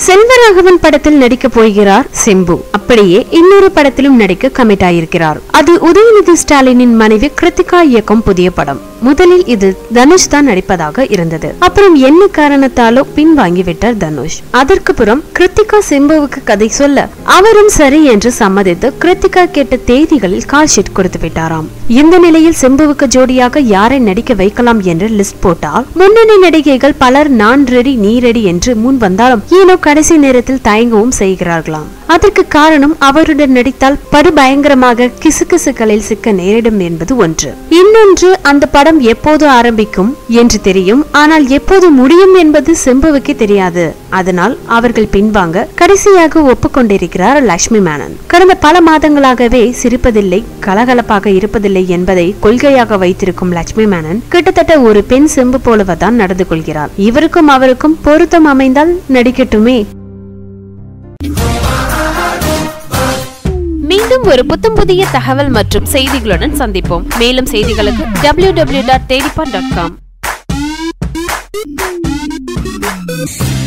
செல்வராகவன் படத்தில் நடிக்க போகிறார் சிம்பு அப்படியே இன்னொரு படத்திலும் நடிக்க கமிட் ஆயிருக்கிறார் அது உதயநிதி ஸ்டாலினின் மனைவி கிருத்திகா இயக்கும் புதிய படம் முதலில் இது தனுஷ் தான் நடிப்பதாக இருந்தது அப்புறம் என்ன காரணத்தாலோ பின்வாங்கி விட்டார் தனுஷ் அதற்கு புறம் கிருத்திகா சிம்புவுக்கு கதை சொல்ல அவரும் சரி என்று சம்மதித்து கிருத்திகா கேட்ட தேதிகளில் கால் ஷீட் கொடுத்து விட்டாராம் இந்த நிலையில் சிம்புவுக்கு ஜோடியாக யாரை நடிக்க வைக்கலாம் என்று லிஸ்ட் போட்டால் முன்னணி நடிகைகள் பலர் நான் ரெடி நீ ரெடி என்று முன் வந்தாலும் ஏனோ கடைசி நேரத்தில் தயங்கவும் செய்கிறார்களாம் அதற்கு காரணம் அவருடன் நடித்தால் படுபயங்கரமாக கிசுகிசுகளில் சிக்க நேரிடும் என்பது ஒன்று இன்னொன்று அந்த படம் எப்போது ஆரம்பிக்கும் என்று தெரியும் ஆனால் எப்போது முடியும் என்பது செம்புவுக்கு தெரியாது அதனால் அவர்கள் பின்வாங்க கடைசியாக ஒப்புக்கொண்டிருக்கிறார் லட்சுமி மேனன் கடந்த பல மாதங்களாகவே சிரிப்பதில்லை கலகலப்பாக இருப்பதில்லை என்பதை கொள்கையாக வைத்திருக்கும் லட்சுமி மேனன் கிட்டத்தட்ட ஒரு பெண் செம்பு போலவதான் நடந்து கொள்கிறார் இவருக்கும் அவருக்கும் பொருத்தம் அமைந்தால் நடிக்கட்டுமே மீண்டும் ஒரு புத்தம் புதிய தகவல் மற்றும் செய்திகளுடன் சந்திப்போம் மேலும் செய்திகளுக்கு டபிள்யூ டபிள்யூ டாட் தேடிப்பான் டாட் காம்